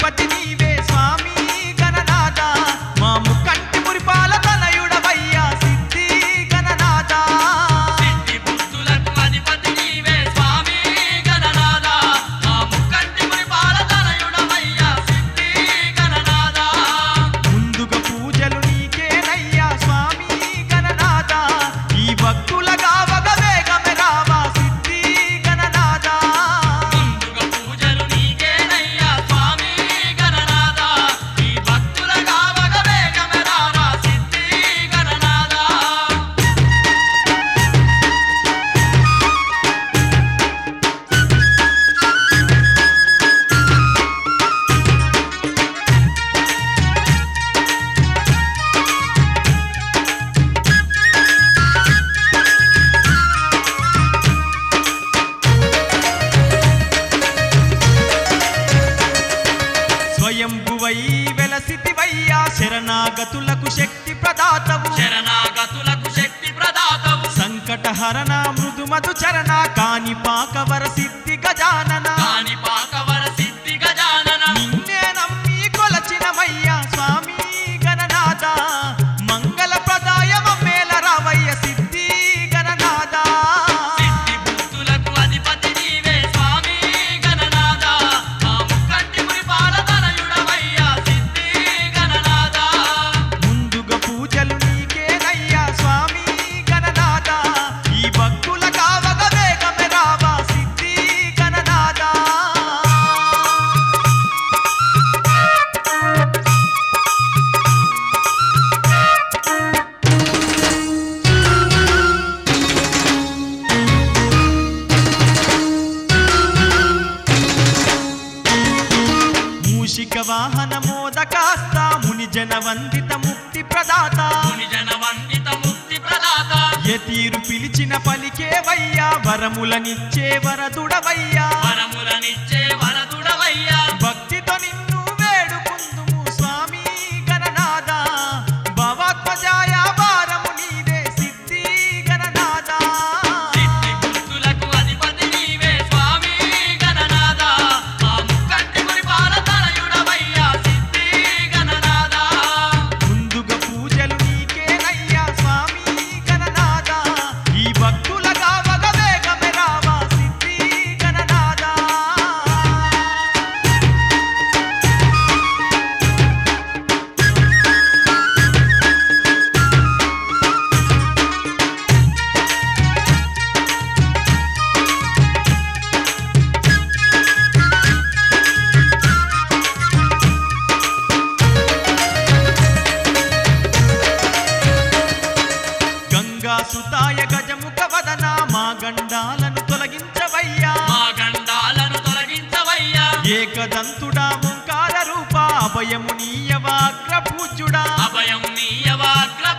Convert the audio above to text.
అధిపతి నీవే స్వామి గణనాథ మా ముక్కంటి మురిపాల తనయుడవయ్యా సిద్ధి గణనాథ సిద్ధి బుద్ధులకు అధిపతి నీవే స్వామి గణనాథ మా ముక్కంటి మురిపాల తనయుడవయ్యా సిద్ధి గణనాథ ముందుగా పూజలు నీకేనయ్యా స్వామి గణనాథ ఈ భక్తులగా వగ వేగమే రావా సిద్ధి గణనాథ ముందుగా పూజలు నీకేనయ్యా స్వామి గణనాథ ఈ భక్తుల కావగ వేగమే రావా సిద్ధి గణనాథ స్వయంభువై వెలసితివయ్యా శరణాగతులకు శక్తి ప్రదాతవు శరణాగతులకు శక్తి ప్రదాతవు సంకటహరణ మృదుమధు చరణ కాని పాకవర సిద్ధి గజానన కాని పాకవర సిద్ధి గజానన నిన్నే నమ్మి కొలచినమయ్యా స్వామి గణనాథ మంగళ ప్రదాయమ మేల రావయ్య సిద్ధి గణనాథ సిద్ధి బుద్ధులకు అధిపతి నీవే స్వామి గణనాథ మా ముక్కంటి మురిపాల తనయుడవయ్యా సిద్ధి గణనాథ ముందుగా పూజలు నీకేనయ్యా స్వామి గణనాథ ఈ భక్తుల కావగ వేగమే రావా సిద్ధి గణనాథ మూషిక వాహన మోదకాస్త ముని జన వందిత ముక్తి ప్రదాత ముని జన వందిత ముక్తి ప్రదాత యతీరు పిలిచిన పలికేవయ్యా వరములనిచ్చే వరదుడవయ్యా వరములనిచ్చే వరదుడవయ్యా భక్తితో నిన్ను వేడుకుందుము స్వామి గణనాథ భవాత్మజాయ భారము నీదే సిద్ధి గణనాథ సిద్ధి బుద్ధులకు అధిపతి నీవే స్వామి గణనాథ మా ముక్కంటి మురిపాల తనయుడవయ్యా సిద్ధి గణనాథ ముందుగా పూజలు నీకేనయ్యా స్వామి గణనాథ ఈ భక్తుల కావగ వేగమే రావా సిద్ధి గణనాథ గంగా సుతాయ గజముఖ వదన మా గండాలను తొలగించవయ్యా మా గండాలను తొలగించవయ్యా ఏకదంతుడా ఓంకార రూప అభయము నీయవాగ్ర పూజ్యుడా అభయం నీయవాగ్ర